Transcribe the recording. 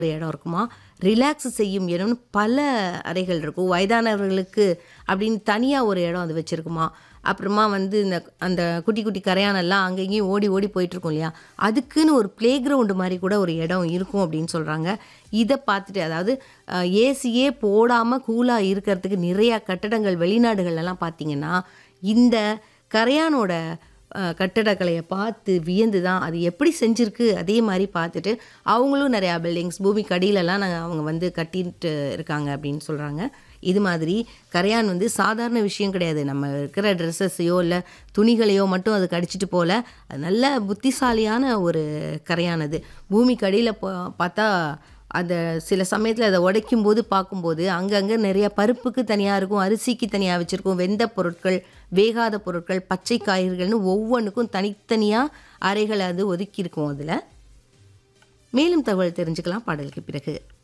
ஒரு இடம் இருக்குமா ரிலாக்ஸ் செய்யும் இடம்னு பல அறைகள் இருக்கும் வயதானவர்களுக்கு அப்படின்னு தனியாக ஒரு இடம் அது வச்சுருக்குமா அப்புறமா வந்து இந்த அந்த குட்டி குட்டி கரையானெல்லாம் அங்கே இங்கேயும் ஓடி ஓடி போயிட்டுருக்கும் இல்லையா அதுக்குன்னு ஒரு ப்ளே கிரவுண்டு மாதிரி கூட ஒரு இடம் இருக்கும் அப்படின்னு சொல்கிறாங்க இதை பார்த்துட்டு அதாவது ஏசியே போடாமல் கூலாக இருக்கிறதுக்கு நிறையா கட்டடங்கள் வெளிநாடுகள்லாம் பார்த்தீங்கன்னா இந்த கரையானோட அஹ், கட்டடக்கலையை பார்த்து வியந்து தான் அது எப்படி செஞ்சுருக்கு அதே மாதிரி பார்த்துட்டு அவங்களும் நிறையா பில்டிங்ஸ் பூமிக்கு அடியிலலாம் நாங்கள் அவங்க வந்து கட்டிட்டு இருக்காங்க அப்படின்னு சொல்கிறாங்க இது மாதிரி கரையான் வந்து சாதாரண விஷயம் கிடையாது நம்ம இருக்கிற ட்ரெஸ்ஸஸையோ இல்லை துணிகளையோ மட்டும் அது கடிச்சிட்டு போல அது நல்ல புத்திசாலியான ஒரு கரையான் அது பூமிக்கு அடியில் பா பார்த்தா அந்த சில சமயத்தில் அதை உடைக்கும் போது பார்க்கும்போது அங்கங்கே நிறைய பருப்புக்கு தனியாக இருக்கும் அரிசிக்கு தனியாக வச்சுருக்கும் வெந்த பொருட்கள் வேகாத பொருட்கள் பச்சை காய்கறிகள்னு ஒவ்வொன்றுக்கும் தனித்தனியாக அறைகளை அது ஒதுக்கியிருக்கும் அதில் மேலும் தகவல் தெரிஞ்சுக்கலாம் பாடலுக்கு பிறகு